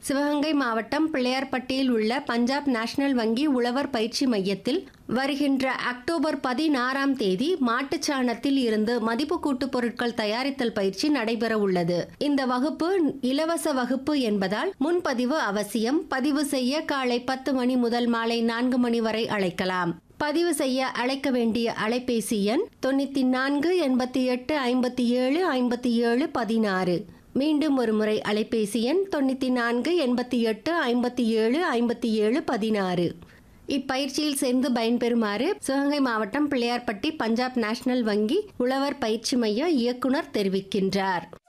சிவகங்கை மாவட்டம் பிள்ளையார்பட்டியில் உள்ள பஞ்சாப் நேஷனல் வங்கி உழவர் பயிற்சி மையத்தில் வருகின்ற அக்டோபர் பதினாறாம் தேதி மாட்டுச்சாணத்தில் இருந்து மதிப்பு கூட்டுப் பொருட்கள் தயாரித்தல் பயிற்சி நடைபெற உள்ளது இந்த வகுப்பு இலவச வகுப்பு என்பதால் முன்பதிவு அவசியம் பதிவு செய்ய காலை பத்து மணி முதல் மாலை நான்கு மணி வரை அழைக்கலாம் பதிவு செய்ய அழைக்க வேண்டிய அலைபேசி எண் தொண்ணூற்றி நான்கு எண்பத்தி எட்டு ஐம்பத்தி ஏழு ஐம்பத்தி ஏழு பதினாறு மீண்டும் ஒரு முறை அலைபேசி எண் தொண்ணூற்றி நான்கு எண்பத்தி எட்டு ஐம்பத்தி ஏழு ஐம்பத்தி ஏழு பதினாறு இப்பயிற்சியில் சேர்ந்து பயன்பெறுமாறு சிவகங்கை மாவட்டம் பிள்ளையார்பட்டி பஞ்சாப் நேஷனல் வங்கி உழவர் பயிற்சி மைய இயக்குனர் தெரிவிக்கின்றார்